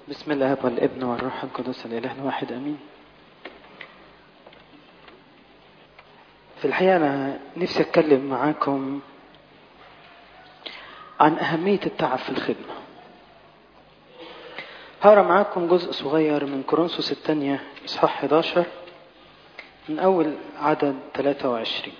بسم الله والابن والروح القدس الاله الواحد امين في الحقيقه انا نفسي اتكلم معاكم عن اهميه التعب في الخدمه هقرا معاكم جزء صغير من كورنثوس الثانيه اصحاح 11 من اول عدد 23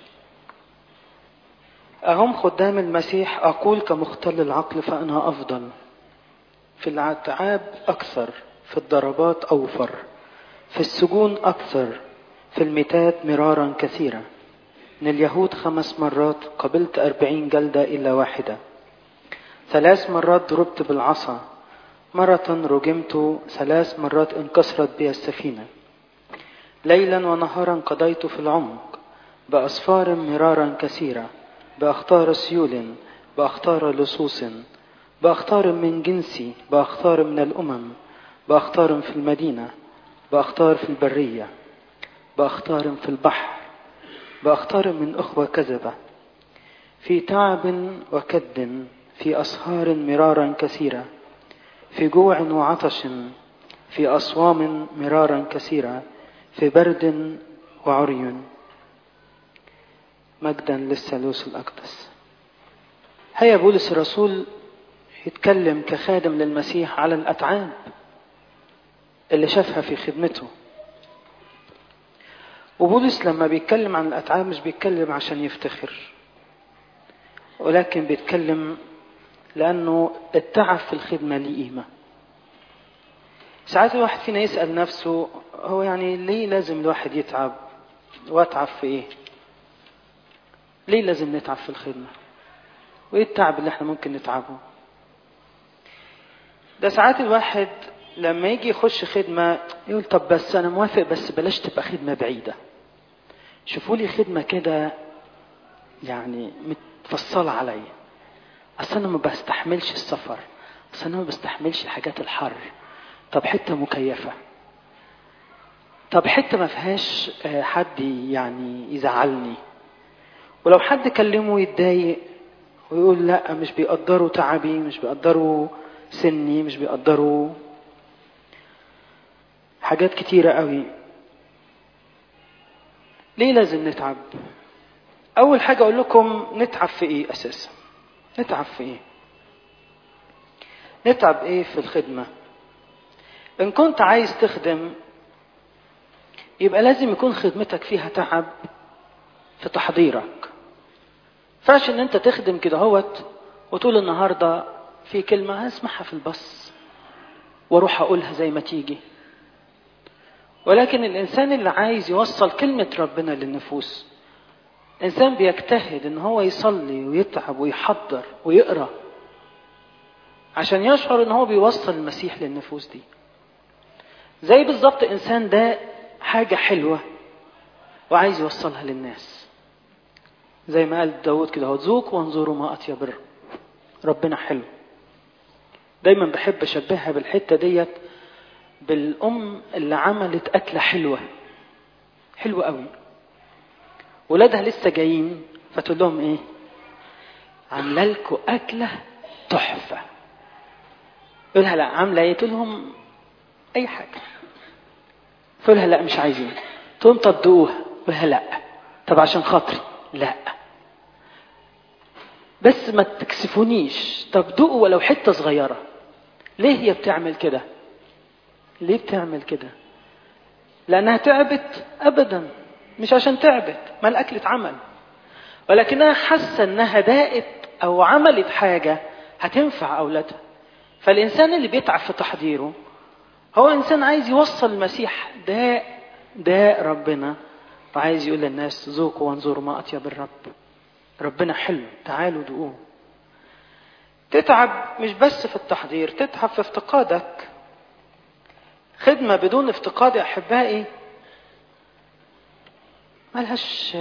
أهم خدام المسيح أقول كمختل العقل فأنا أفضل في العتعاب أكثر في الضربات أوفر في السجون أكثر في الميتات مرارا كثيرا من اليهود خمس مرات قبلت أربعين جلدة إلا واحدة ثلاث مرات ضربت بالعصا مرة رجمت ثلاث مرات انكسرت بي السفينة ليلا ونهارا قضيت في العمق بأسفار مرارا كثيرة بأختار سيول بأختار لصوص بأختار من جنسي بأختار من الأمم بأختار في المدينة بأختار في البرية بأختار في البحر بأختار من أخوة كذبة في تعب وكد في أسهار مرارا كثيرة في جوع وعطش في أصوام مرارا كثيرة في برد وعري مجدا للثالوث الأقدس هيا بولس الرسول يتكلم كخادم للمسيح على الأتعاب اللي شافها في خدمته وبولس لما بيتكلم عن الأتعاب مش بيتكلم عشان يفتخر ولكن بيتكلم لأنه التعب في الخدمة ليه قيمة ساعات الواحد فينا يسأل نفسه هو يعني ليه لازم الواحد يتعب واتعب في ايه ليه لازم نتعب في الخدمة وايه التعب اللي احنا ممكن نتعبه ده ساعات الواحد لما يجي يخش خدمة يقول طب بس انا موافق بس بلاش تبقى خدمة بعيدة شوفوا لي خدمة كده يعني متفصلة عليا اصل انا ما بستحملش السفر اصل انا ما بستحملش الحاجات الحر طب حتة مكيفة طب حتة ما فيهاش حد يعني يزعلني ولو حد كلمه يتضايق ويقول لا مش بيقدروا تعبي مش بيقدروا سني مش بيقدروا حاجات كتيرة قوي ليه لازم نتعب أول حاجة أقول لكم نتعب في إيه أساسا نتعب في إيه نتعب إيه في الخدمة إن كنت عايز تخدم يبقى لازم يكون خدمتك فيها تعب في تحضيرك فاش ان انت تخدم كده هوت وتقول النهارده في كلمه هسمعها في البص واروح اقولها زي ما تيجي ولكن الانسان اللي عايز يوصل كلمه ربنا للنفوس انسان بيجتهد ان هو يصلي ويتعب ويحضر ويقرا عشان يشعر ان هو بيوصل المسيح للنفوس دي زي بالظبط انسان ده حاجه حلوه وعايز يوصلها للناس زي ما قال داود كده هو ذوق وانظروا ما اطيب الرب ربنا حلو دايما بحب اشبهها بالحته ديت بالام اللي عملت اكله حلوه حلوه قوي ولادها لسه جايين فتقول لهم ايه عامله لكم اكله تحفه يقولها لا عامله ايه تقول لهم اي حاجه تقول لها لا مش عايزين تقول طب دوقوها تقول لا طب عشان خاطري لا بس ما تكسفونيش طب دوقوا ولو حته صغيره ليه هي بتعمل كده ليه بتعمل كده لانها تعبت ابدا مش عشان تعبت ما الاكل اتعمل ولكنها حاسه انها داقت او عملت حاجه هتنفع اولادها فالانسان اللي بيتعب في تحضيره هو انسان عايز يوصل المسيح داء داء ربنا وعايز يقول للناس ذوقوا وانظروا ما اطيب الرب ربنا حلو تعالوا دوقوه تتعب مش بس في التحضير تتعب في افتقادك خدمة بدون افتقاد يا أحبائي ملهاش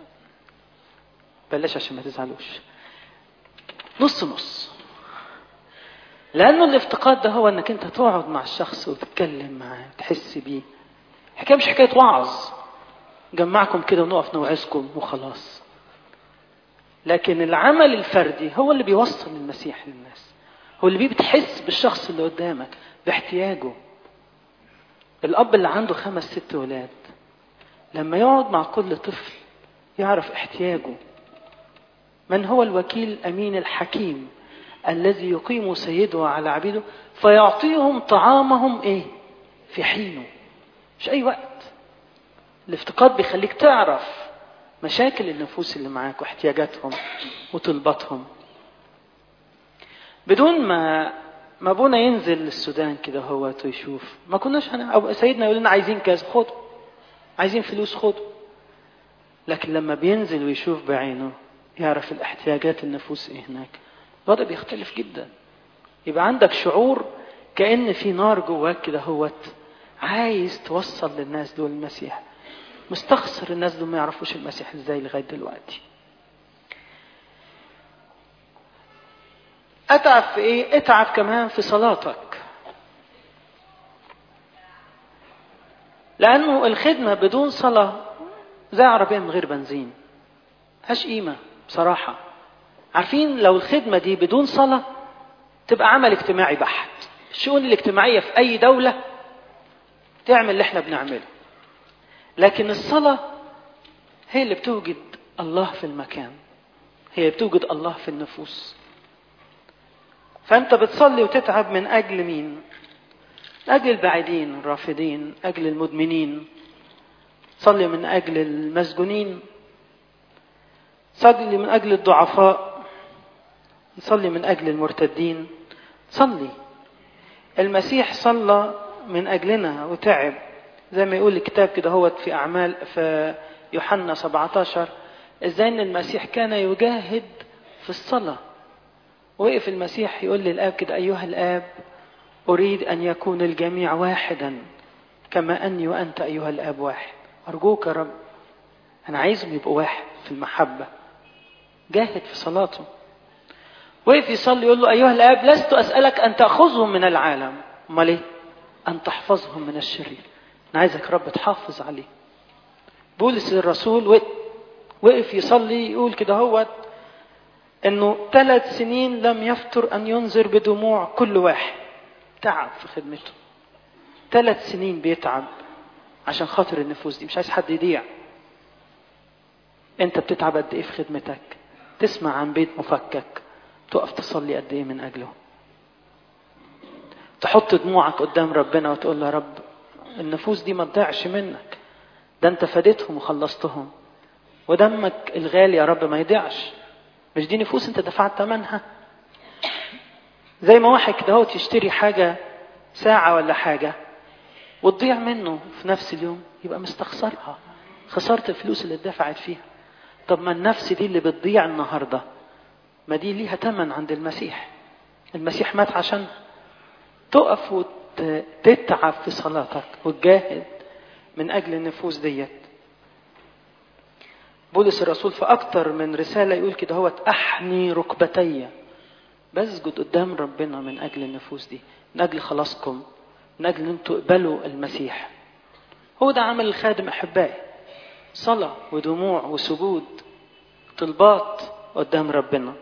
بلاش عشان ما تزعلوش نص نص لأنه الافتقاد ده هو إنك أنت تقعد مع الشخص وتتكلم معاه تحس بيه الحكاية مش حكاية وعظ جمعكم كده ونقف نوعظكم وخلاص لكن العمل الفردي هو اللي بيوصل المسيح للناس هو اللي بيه بتحس بالشخص اللي قدامك باحتياجه الأب اللي عنده خمس ست ولاد لما يقعد مع كل طفل يعرف احتياجه من هو الوكيل الأمين الحكيم الذي يقيم سيده على عبيده فيعطيهم طعامهم ايه في حينه مش اي وقت الافتقاد بيخليك تعرف مشاكل النفوس اللي معاك واحتياجاتهم وطلباتهم بدون ما ما ابونا ينزل السودان كده هو ويشوف ما كناش هن... أو سيدنا يقول لنا عايزين كذا خد عايزين فلوس خد لكن لما بينزل ويشوف بعينه يعرف الاحتياجات النفوس ايه هناك الوضع بيختلف جدا يبقى عندك شعور كأن في نار جواك كده هوت عايز توصل للناس دول المسيح مستخسر الناس دول ما يعرفوش المسيح ازاي لغايه دلوقتي اتعب في ايه اتعب كمان في صلاتك لانه الخدمه بدون صلاه زي عربيه من غير بنزين ملهاش قيمه بصراحه عارفين لو الخدمه دي بدون صلاه تبقى عمل اجتماعي بحت الشؤون الاجتماعيه في اي دوله تعمل اللي احنا بنعمله لكن الصلاه هي اللي بتوجد الله في المكان هي بتوجد الله في النفوس فانت بتصلي وتتعب من اجل مين من اجل البعيدين الرافضين اجل المدمنين صلي من اجل المسجونين صلي من اجل الضعفاء نصلي من اجل المرتدين صلي المسيح صلى من اجلنا وتعب زي ما يقول الكتاب كده هو في اعمال في يوحنا 17 ازاي ان المسيح كان يجاهد في الصلاه وقف المسيح يقول للاب كده ايها الاب اريد ان يكون الجميع واحدا كما اني وانت ايها الاب واحد ارجوك يا رب انا عايزهم يبقوا واحد في المحبه جاهد في صلاته وقف يصلي يقول له ايها الاب لست اسالك ان تاخذهم من العالم امال ايه ان تحفظهم من الشرير انا عايزك رب تحافظ عليه بولس الرسول وقف يصلي يقول كده هو انه ثلاث سنين لم يفتر ان ينذر بدموع كل واحد تعب في خدمته ثلاث سنين بيتعب عشان خاطر النفوس دي مش عايز حد يضيع انت بتتعب قد ايه في خدمتك تسمع عن بيت مفكك تقف تصلي قد ايه من اجله تحط دموعك قدام ربنا وتقول له يا رب النفوس دي ما تضيعش منك ده انت فديتهم وخلصتهم ودمك الغالي يا رب ما يضيعش مش دي نفوس انت دفعت ثمنها زي ما واحد كده هو تشتري حاجة ساعة ولا حاجة وتضيع منه في نفس اليوم يبقى مستخسرها خسرت الفلوس اللي اتدفعت فيها طب ما النفس دي اللي بتضيع النهارده ما دي ليها ثمن عند المسيح المسيح مات عشان تقف وتتعب في صلاتك وتجاهد من اجل النفوس ديت بولس الرسول في اكتر من رساله يقول كده هو احني ركبتي بسجد قدام ربنا من اجل النفوس دي من اجل خلاصكم من اجل ان انتوا تقبلوا المسيح هو ده عمل الخادم احبائي صلاه ودموع وسجود طلبات قدام ربنا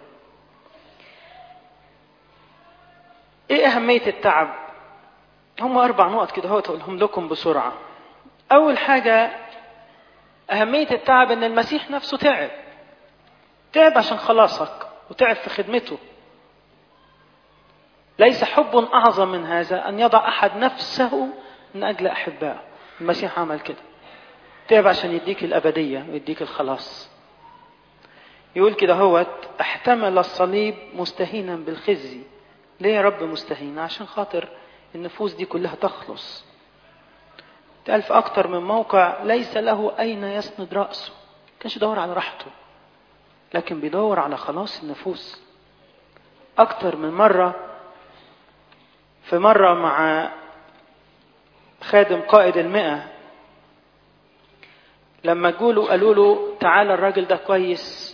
ايه اهميه التعب هم اربع نقط كده هو تقولهم لكم بسرعه اول حاجه اهميه التعب ان المسيح نفسه تعب تعب عشان خلاصك وتعب في خدمته ليس حب اعظم من هذا ان يضع احد نفسه من اجل احبائه المسيح عمل كده تعب عشان يديك الابديه ويديك الخلاص يقول كده هو احتمل الصليب مستهينا بالخزي ليه يا رب مستهين عشان خاطر النفوس دي كلها تخلص قال في أكتر من موقع ليس له أين يسند رأسه كانش يدور على راحته لكن بيدور على خلاص النفوس أكتر من مرة في مرة مع خادم قائد المئة لما جولوا قالوا له تعالى الراجل ده كويس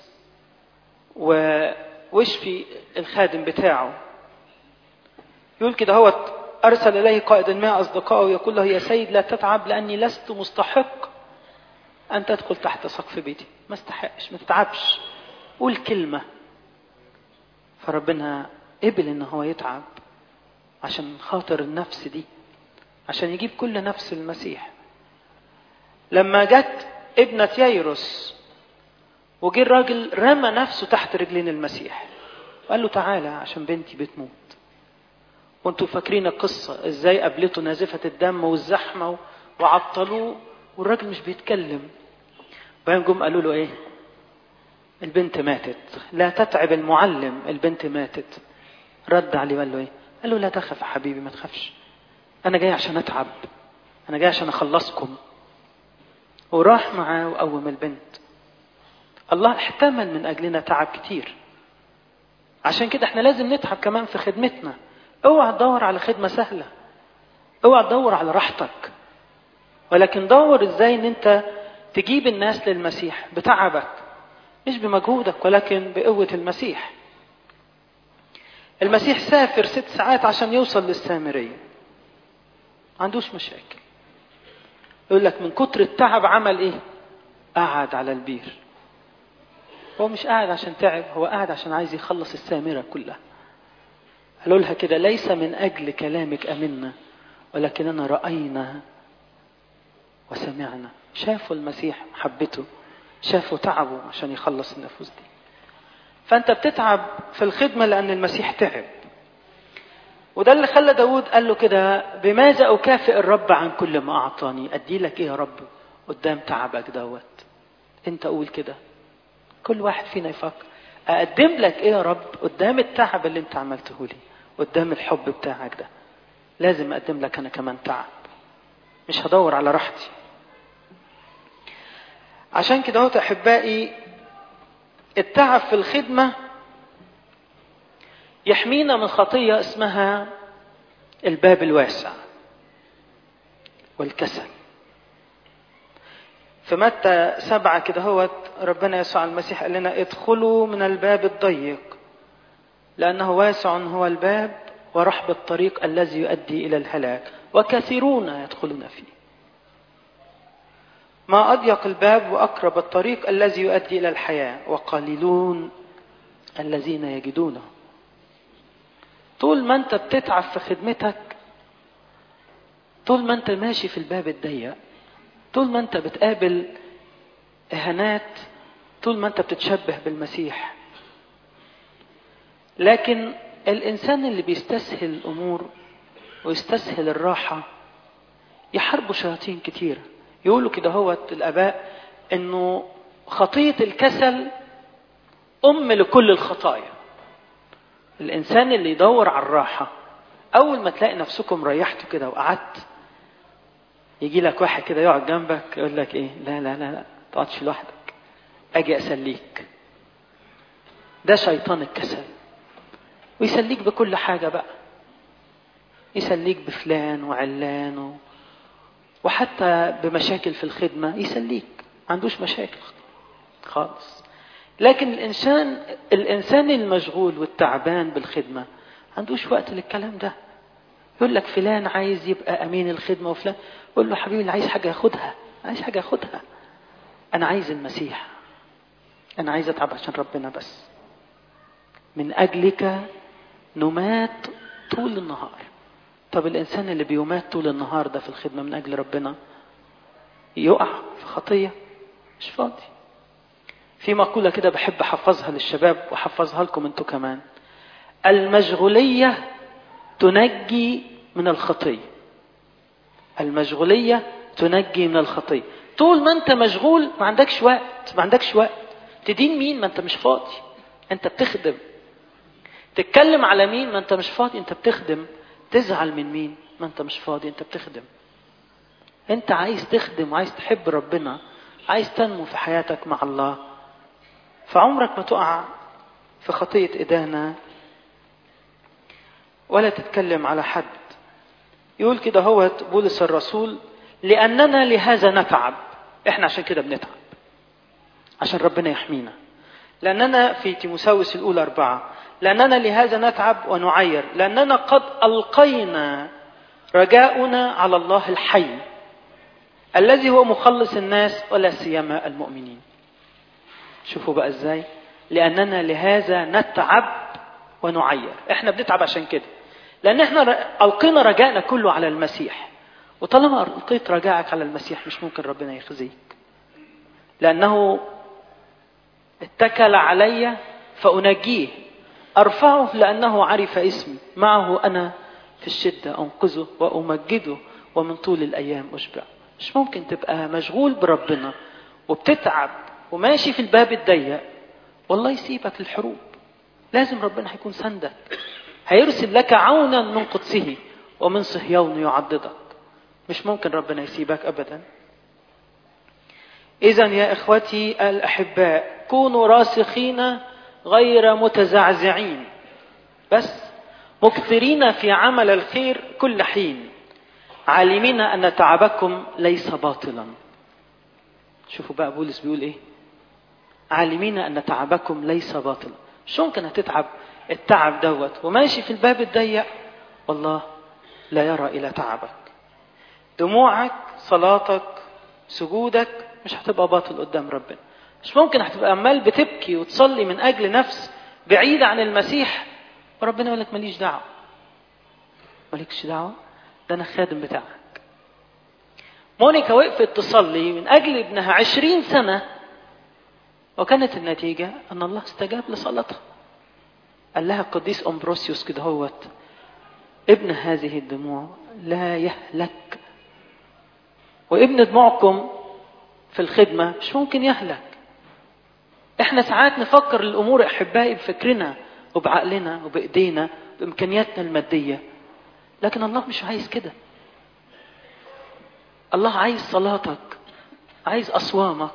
واشفي الخادم بتاعه يقول كده هو أرسل إليه قائد الماء أصدقائه يقول له يا سيد لا تتعب لأني لست مستحق أن تدخل تحت سقف بيتي ما استحقش ما تتعبش قول كلمة فربنا قبل إن هو يتعب عشان خاطر النفس دي عشان يجيب كل نفس المسيح لما جت ابنة ييروس وجه الراجل رمى نفسه تحت رجلين المسيح وقال له تعالى عشان بنتي بتموت وانتوا فاكرين القصة ازاي قابلته نازفة الدم والزحمة وعطلوه والراجل مش بيتكلم وبعدين جم قالوا له ايه البنت ماتت لا تتعب المعلم البنت ماتت رد عليه وقال له ايه قال له لا تخف يا حبيبي ما تخافش انا جاي عشان اتعب انا جاي عشان اخلصكم وراح معاه وقوم البنت الله احتمل من اجلنا تعب كتير عشان كده احنا لازم نتعب كمان في خدمتنا اوعى تدور على خدمة سهلة اوعى تدور على راحتك ولكن دور ازاي ان انت تجيب الناس للمسيح بتعبك مش بمجهودك ولكن بقوة المسيح المسيح سافر ست ساعات عشان يوصل للسامرية ما عندوش مشاكل يقول لك من كتر التعب عمل ايه قعد على البير هو مش قاعد عشان تعب هو قاعد عشان عايز يخلص السامرة كلها قالوا لها كده ليس من أجل كلامك أمنا ولكننا رأينا وسمعنا شافوا المسيح محبته شافوا تعبه عشان يخلص النفوس دي فأنت بتتعب في الخدمة لأن المسيح تعب وده اللي خلى داود قال له كده بماذا أكافئ الرب عن كل ما أعطاني أدي لك إيه يا رب قدام تعبك دوت أنت قول كده كل واحد فينا يفكر أقدم لك إيه يا رب قدام التعب اللي أنت عملته لي قدام الحب بتاعك ده لازم أقدم لك أنا كمان تعب مش هدور على راحتي عشان كده هو أحبائي التعب في الخدمة يحمينا من خطية اسمها الباب الواسع والكسل في متى سبعة كده هو ربنا يسوع المسيح قال لنا ادخلوا من الباب الضيق لأنه واسع هو الباب ورحب الطريق الذي يؤدي إلى الهلاك وكثيرون يدخلون فيه ما أضيق الباب وأقرب الطريق الذي يؤدي إلى الحياة وقليلون الذين يجدونه طول ما أنت بتتعب في خدمتك طول ما أنت ماشي في الباب الضيق طول ما أنت بتقابل إهانات طول ما أنت بتتشبه بالمسيح لكن الإنسان اللي بيستسهل الأمور ويستسهل الراحة يحاربوا شياطين كتيرة يقولوا كده هو الآباء إنه خطية الكسل أم لكل الخطايا الإنسان اللي يدور على الراحة أول ما تلاقي نفسكم ريحتوا كده وقعدت يجي لك واحد كده يقعد جنبك يقول لك إيه لا لا لا لا تقعدش لوحدك أجي أسليك ده شيطان الكسل ويسليك بكل حاجة بقى يسليك بفلان وعلان و... وحتى بمشاكل في الخدمة يسليك ما عندوش مشاكل خالص لكن الإنسان الإنسان المشغول والتعبان بالخدمة عندوش وقت للكلام ده يقول لك فلان عايز يبقى أمين الخدمة وفلان قول له حبيبي اللي عايز حاجة ياخدها عايز حاجة ياخدها أنا عايز المسيح أنا عايز أتعب عشان ربنا بس من أجلك نمات طول النهار طب الإنسان اللي بيمات طول النهار ده في الخدمة من أجل ربنا يقع في خطية مش فاضي في مقولة كده بحب أحفظها للشباب وأحفظها لكم أنتوا كمان المشغولية تنجي من الخطية المشغولية تنجي من الخطية طول ما أنت مشغول ما عندكش وقت ما عندكش وقت تدين مين ما أنت مش فاضي أنت بتخدم تتكلم على مين ما أنت مش فاضي أنت بتخدم تزعل من مين ما أنت مش فاضي أنت بتخدم أنت عايز تخدم وعايز تحب ربنا عايز تنمو في حياتك مع الله فعمرك ما تقع في خطية إدانة ولا تتكلم على حد يقول كده هو بولس الرسول لأننا لهذا نتعب احنا عشان كده بنتعب عشان ربنا يحمينا لأننا في تيموساوس الأولى أربعة لأننا لهذا نتعب ونعير لأننا قد ألقينا رجاؤنا على الله الحي الذي هو مخلص الناس ولا سيما المؤمنين شوفوا بقى ازاي لأننا لهذا نتعب ونعير احنا بنتعب عشان كده لان احنا القينا رجائنا كله على المسيح وطالما القيت رجائك على المسيح مش ممكن ربنا يخزيك لانه اتكل علي فانجيه ارفعه لانه عرف اسمي معه انا في الشده انقذه وامجده ومن طول الايام اشبع مش ممكن تبقى مشغول بربنا وبتتعب وماشي في الباب الضيق والله يسيبك للحروب لازم ربنا هيكون سندك هيرسل لك عونا من قدسه ومن صهيون يعضدك مش ممكن ربنا يسيبك ابدا اذا يا اخوتي الاحباء كونوا راسخين غير متزعزعين بس مكثرين في عمل الخير كل حين عالمين ان تعبكم ليس باطلا شوفوا بقى بولس بيقول ايه عالمين ان تعبكم ليس باطلا مش ممكن هتتعب التعب دوت وماشي في الباب الضيق والله لا يرى الى تعبك دموعك صلاتك سجودك مش هتبقى باطل قدام ربنا مش ممكن هتبقى عمال بتبكي وتصلي من اجل نفس بعيدة عن المسيح وربنا يقول لك ماليش دعوة مالكش دعوة ده انا خادم بتاعك مونيكا وقفت تصلي من اجل ابنها عشرين سنة وكانت النتيجة ان الله استجاب لصلاتها قال لها القديس امبروسيوس كده هوت ابن هذه الدموع لا يهلك وابن دموعكم في الخدمة مش ممكن يهلك احنا ساعات نفكر الامور احبائي بفكرنا وبعقلنا وبايدينا بامكانياتنا المادية لكن الله مش عايز كده الله عايز صلاتك عايز اصوامك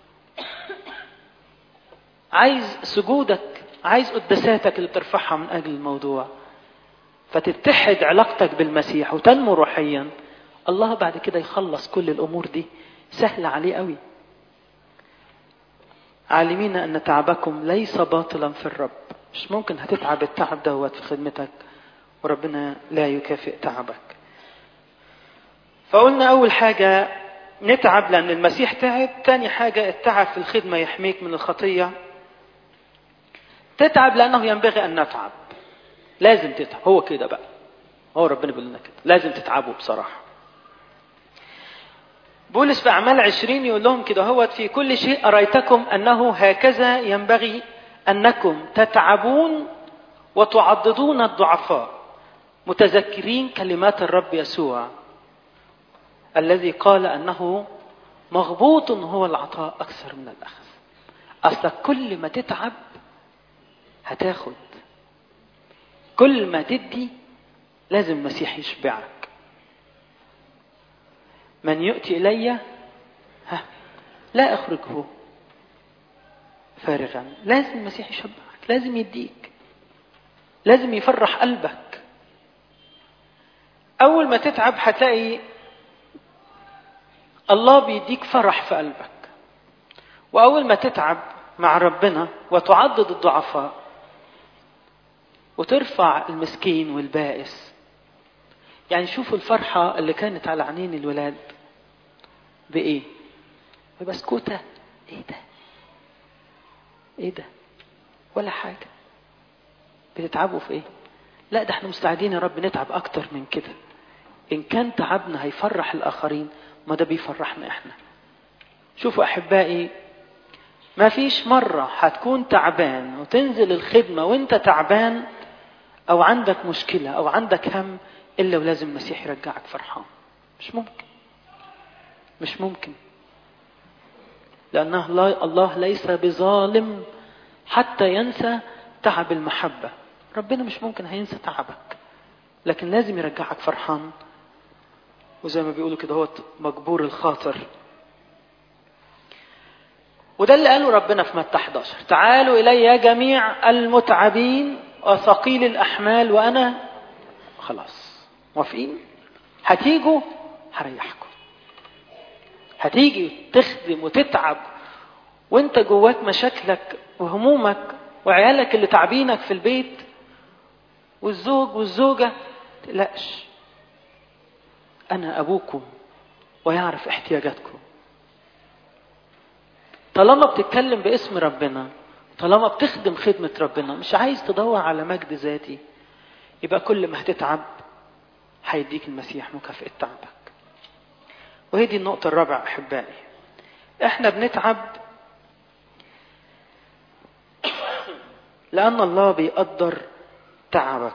عايز سجودك عايز قداساتك اللي بترفعها من اجل الموضوع فتتحد علاقتك بالمسيح وتنمو روحيا الله بعد كده يخلص كل الامور دي سهلة عليه قوي عالمين ان تعبكم ليس باطلا في الرب مش ممكن هتتعب التعب دوت في خدمتك وربنا لا يكافئ تعبك فقلنا اول حاجة نتعب لان المسيح تعب تاني حاجة التعب في الخدمة يحميك من الخطية تتعب لانه ينبغي ان نتعب لازم تتعب هو كده بقى هو ربنا بيقول لنا كده لازم تتعبوا بصراحه بولس في أعمال عشرين يقول لهم كده هو في كل شيء أريتكم أنه هكذا ينبغي أنكم تتعبون وتعضدون الضعفاء متذكرين كلمات الرب يسوع الذي قال أنه مغبوط هو العطاء أكثر من الأخذ أصلا كل ما تتعب هتاخد كل ما تدي لازم المسيح يشبعك من يؤتي إلي ها لا أخرجه فارغا لازم المسيح يشبعك لازم يديك لازم يفرح قلبك أول ما تتعب هتلاقي الله بيديك فرح في قلبك وأول ما تتعب مع ربنا وتعضد الضعفاء وترفع المسكين والبائس يعني شوفوا الفرحة اللي كانت على عينين الولاد بإيه؟ ببسكوتة إيه ده؟ إيه ده؟ ولا حاجة بتتعبوا في إيه؟ لا ده احنا مستعدين يا رب نتعب أكتر من كده إن كان تعبنا هيفرح الآخرين ما ده بيفرحنا إحنا شوفوا أحبائي ما فيش مرة هتكون تعبان وتنزل الخدمة وانت تعبان أو عندك مشكلة أو عندك هم إلا ولازم المسيح يرجعك فرحان مش ممكن مش ممكن لأن الله ليس بظالم حتى ينسى تعب المحبة ربنا مش ممكن هينسى تعبك لكن لازم يرجعك فرحان وزي ما بيقولوا كده هو مجبور الخاطر وده اللي قاله ربنا في متى 11 تعالوا إلي يا جميع المتعبين وثقيل الأحمال وأنا خلاص موافقين هتيجوا هريحكم هتيجي تخدم وتتعب وانت جواك مشاكلك وهمومك وعيالك اللي تعبينك في البيت والزوج والزوجة تقلقش أنا أبوكم ويعرف احتياجاتكم طالما بتتكلم باسم ربنا طالما بتخدم خدمة ربنا مش عايز تدور على مجد ذاتي يبقى كل ما هتتعب هيديك المسيح مكافأة تعبك وهي دي النقطة الرابعة أحبائي احنا بنتعب لأن الله بيقدر تعبك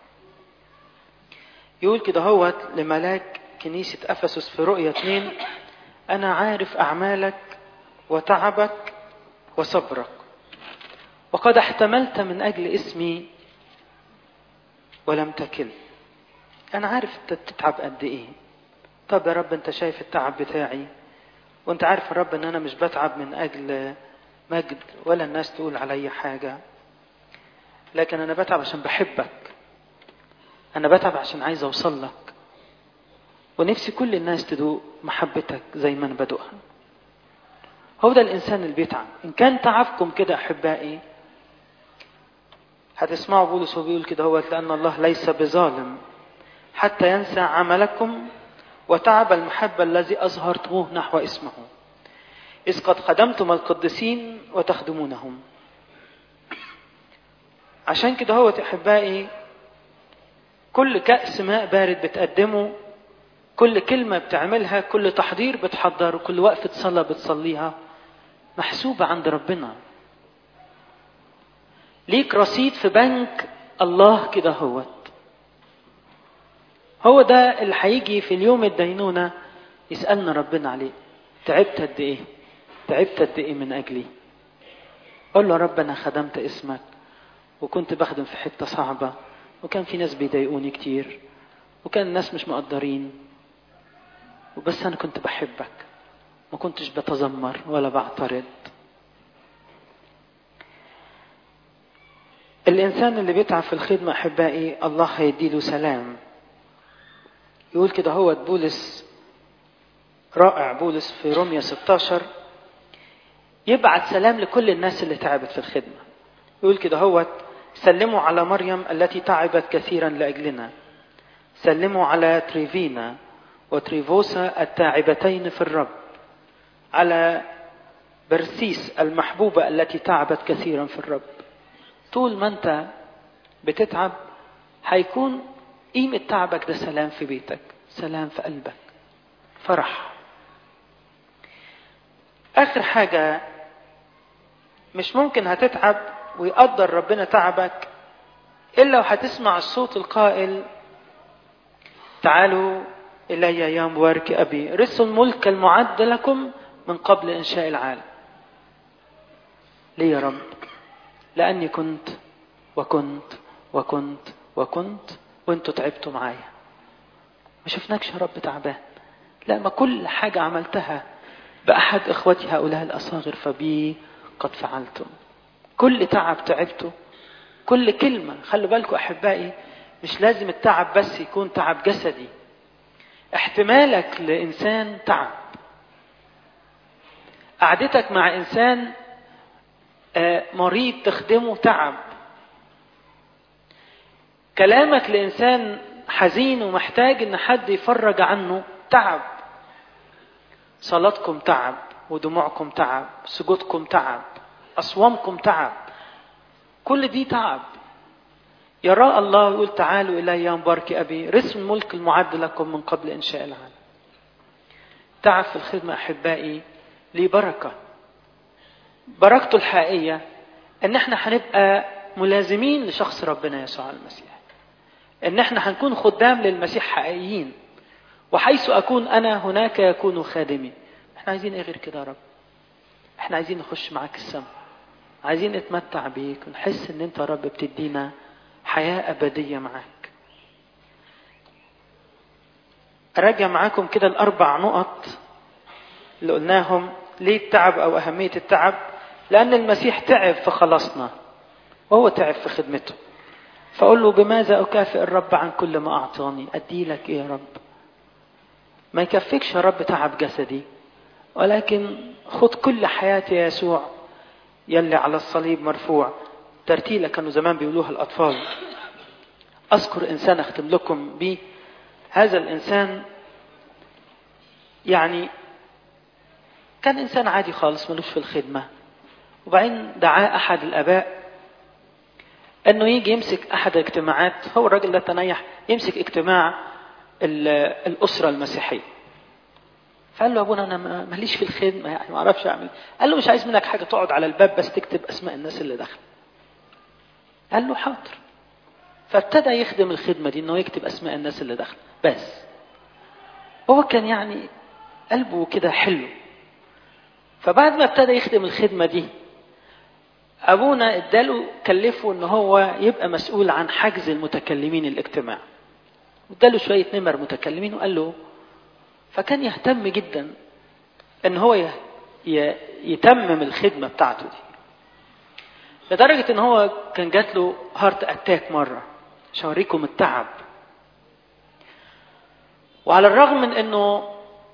يقول كده هوت لملاك كنيسة أفسس في رؤية اتنين أنا عارف أعمالك وتعبك وصبرك وقد احتملت من أجل اسمي ولم تكل أنا عارف أنت بتتعب قد إيه طب يا رب أنت شايف التعب بتاعي وأنت عارف يا رب أن أنا مش بتعب من أجل مجد ولا الناس تقول علي حاجة لكن أنا بتعب عشان بحبك أنا بتعب عشان عايز أوصل لك ونفسي كل الناس تدوق محبتك زي ما أنا بدوقها هو ده الإنسان اللي بيتعب إن كان تعبكم كده أحبائي هتسمعوا بولس وهو بيقول كده هو لأن الله ليس بظالم حتى ينسى عملكم وتعب المحبة الذي أظهرتموه نحو اسمه إذ قد خدمتم القديسين وتخدمونهم عشان كده هو أحبائي كل كأس ماء بارد بتقدمه كل كلمة بتعملها كل تحضير بتحضر كل وقفة صلاة بتصليها محسوبة عند ربنا ليك رصيد في بنك الله كده هوت هو ده اللي هيجي في اليوم الدينونة يسألنا ربنا عليه تعبت قد ايه تعبت قد ايه من اجلي قول له رب انا خدمت اسمك وكنت بخدم في حتة صعبة وكان في ناس بيضايقوني كتير وكان الناس مش مقدرين وبس انا كنت بحبك ما كنتش بتذمر ولا بعترض الانسان اللي بيتعب في الخدمه احبائي الله هيديله سلام يقول كده هو بولس رائع بولس في روميا 16 يبعت سلام لكل الناس اللي تعبت في الخدمه يقول كده هو سلموا على مريم التي تعبت كثيرا لاجلنا سلموا على تريفينا وتريفوسا التاعبتين في الرب على برسيس المحبوبة التي تعبت كثيرا في الرب طول ما انت بتتعب هيكون قيمة تعبك ده سلام في بيتك سلام في قلبك فرح آخر حاجة مش ممكن هتتعب ويقدر ربنا تعبك إلا وهتسمع الصوت القائل تعالوا إلي يا مبارك أبي رثوا الملك المعد لكم من قبل إنشاء العالم ليه يا رب لأني كنت وكنت وكنت وكنت وانتوا تعبتوا معايا ما شفناكش يا رب تعبان لا ما كل حاجة عملتها بأحد إخوتي هؤلاء الأصاغر فبي قد فعلتم كل تعب تعبته كل كلمة خلوا بالكم أحبائي مش لازم التعب بس يكون تعب جسدي احتمالك لإنسان تعب قعدتك مع إنسان مريض تخدمه تعب كلامك لإنسان حزين ومحتاج إن حد يفرج عنه تعب صلاتكم تعب ودموعكم تعب سجودكم تعب أصوامكم تعب كل دي تعب يرى الله يقول تعالوا إلي يا مبارك أبي رسم الملك المعد لكم من قبل إنشاء العالم تعب في الخدمة أحبائي ليه بركة بركته الحقيقية إن إحنا هنبقى ملازمين لشخص ربنا يسوع المسيح إن إحنا هنكون خدام للمسيح حقيقيين وحيث أكون أنا هناك يكون خادمي إحنا عايزين إيه غير كده يا رب إحنا عايزين نخش معاك السماء عايزين نتمتع بيك ونحس إن أنت يا رب بتدينا حياة أبدية معاك أراجع معاكم كده الأربع نقط اللي قلناهم ليه التعب أو أهمية التعب لأن المسيح تعب في خلاصنا وهو تعب في خدمته فأقول له بماذا أكافئ الرب عن كل ما أعطاني أدي لك إيه يا رب ما يكفيكش يا رب تعب جسدي ولكن خد كل حياتي يا يسوع يلي على الصليب مرفوع ترتيلة كانوا زمان بيقولوها الأطفال أذكر إنسان أختم لكم به هذا الإنسان يعني كان إنسان عادي خالص ملوش في الخدمة وبعدين دعاه أحد الآباء انه يجي يمسك احد الاجتماعات هو الراجل ده تنيح يمسك اجتماع الاسره المسيحيه فقال له ابونا انا ماليش في الخدمه يعني ما اعرفش اعمل قال له مش عايز منك حاجه تقعد على الباب بس تكتب اسماء الناس اللي داخله قال له حاضر فابتدى يخدم الخدمه دي انه يكتب اسماء الناس اللي داخله بس هو كان يعني قلبه كده حلو فبعد ما ابتدى يخدم الخدمه دي ابونا اداله كلفه ان هو يبقى مسؤول عن حجز المتكلمين الاجتماع اداله شويه نمر متكلمين وقال له فكان يهتم جدا ان هو يتمم الخدمه بتاعته دي لدرجه ان هو كان جات له هارت اتاك مره عشان اوريكم التعب وعلى الرغم من انه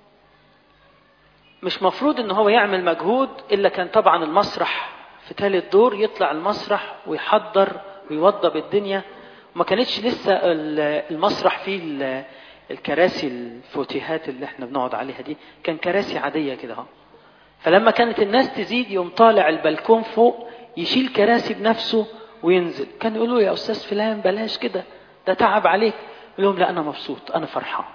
مش مفروض ان هو يعمل مجهود الا كان طبعا المسرح في ثالث دور يطلع المسرح ويحضر ويوضب الدنيا وما كانتش لسه المسرح فيه الكراسي الفوتيهات اللي احنا بنقعد عليها دي كان كراسي عادية كده اهو فلما كانت الناس تزيد يوم طالع البلكون فوق يشيل كراسي بنفسه وينزل كان يقولوا يا استاذ فلان بلاش كده ده تعب عليك يقول لهم لا انا مبسوط انا فرحان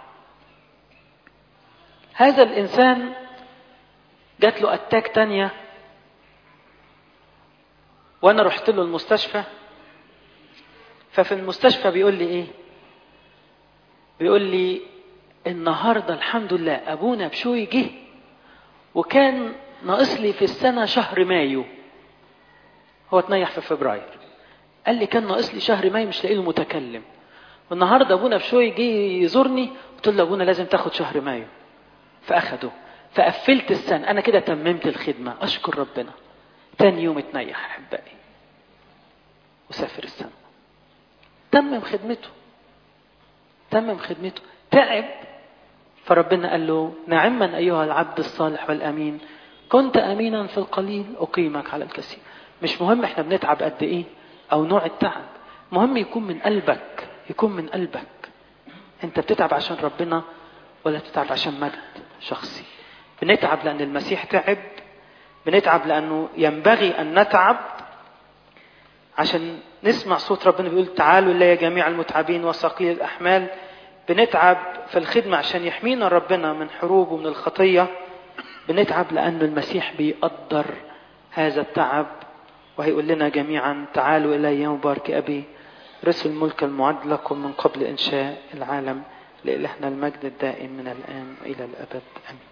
هذا الانسان جات له اتاك تانية وانا رحت له المستشفى ففي المستشفى بيقول لي ايه بيقول لي النهارده الحمد لله ابونا بشوي جه وكان ناقص لي في السنه شهر مايو هو اتنيح في فبراير قال لي كان ناقص لي شهر مايو مش لاقي له متكلم والنهارده ابونا بشوي جه يزورني قلت له ابونا لازم تاخد شهر مايو فاخده فقفلت السنه انا كده تممت الخدمه اشكر ربنا تاني يوم اتنيح احبائي وسافر السنه تمم خدمته تمم خدمته تعب فربنا قال له نعما ايها العبد الصالح والامين كنت امينا في القليل اقيمك على الكثير مش مهم احنا بنتعب قد ايه او نوع التعب مهم يكون من قلبك يكون من قلبك انت بتتعب عشان ربنا ولا بتتعب عشان مجد شخصي بنتعب لان المسيح تعب بنتعب لانه ينبغي ان نتعب عشان نسمع صوت ربنا بيقول تعالوا إلي جميع المتعبين وثقيل الأحمال بنتعب في الخدمة عشان يحمينا ربنا من حروب ومن الخطية بنتعب لأن المسيح بيقدر هذا التعب وهيقول لنا جميعا تعالوا إلي مبارك أبي رسل الملك المعد لكم من قبل إنشاء العالم لإلهنا المجد الدائم من الآن إلى الأبد آمين